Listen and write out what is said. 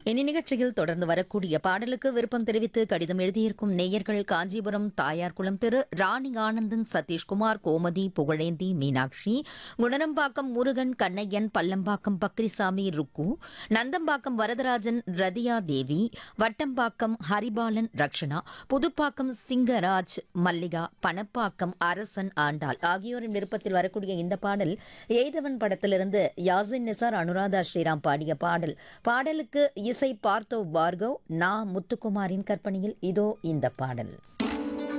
இனி நிகழ்ச்சியில் தொடர்ந்து வரக்கூடிய பாடலுக்கு விருப்பம் தெரிவித்து கடிதம் எழுதியிருக்கும் நேயர்கள் காஞ்சிபுரம் தாயார்குளம் திரு ராணி ஆனந்தன் சதீஷ்குமார் கோமதி புகழேந்தி மீனாட்சி குணனம்பாக்கம் முருகன் கண்ணையன் பல்லம்பாக்கம் பக்ரிசாமி ருக்கு நந்தம்பாக்கம் வரதராஜன் ரதியா தேவி வட்டம்பாக்கம் ஹரிபாலன் ரக்ஷனா புதுப்பாக்கம் சிங்கராஜ் மல்லிகா பணப்பாக்கம் அரசன் ஆண்டாள் ஆகியோரின் விருப்பத்தில் வரக்கூடிய இந்த பாடல் எய்தவன் படத்திலிருந்து யாசின் நிசார் அனுராதா ஸ்ரீராம் பாடிய பாடல் பாடலுக்கு இசை பார்த்தோ பார்கவ் நா முத்துக்குமாரின் கற்பனையில் இதோ இந்த பாடல்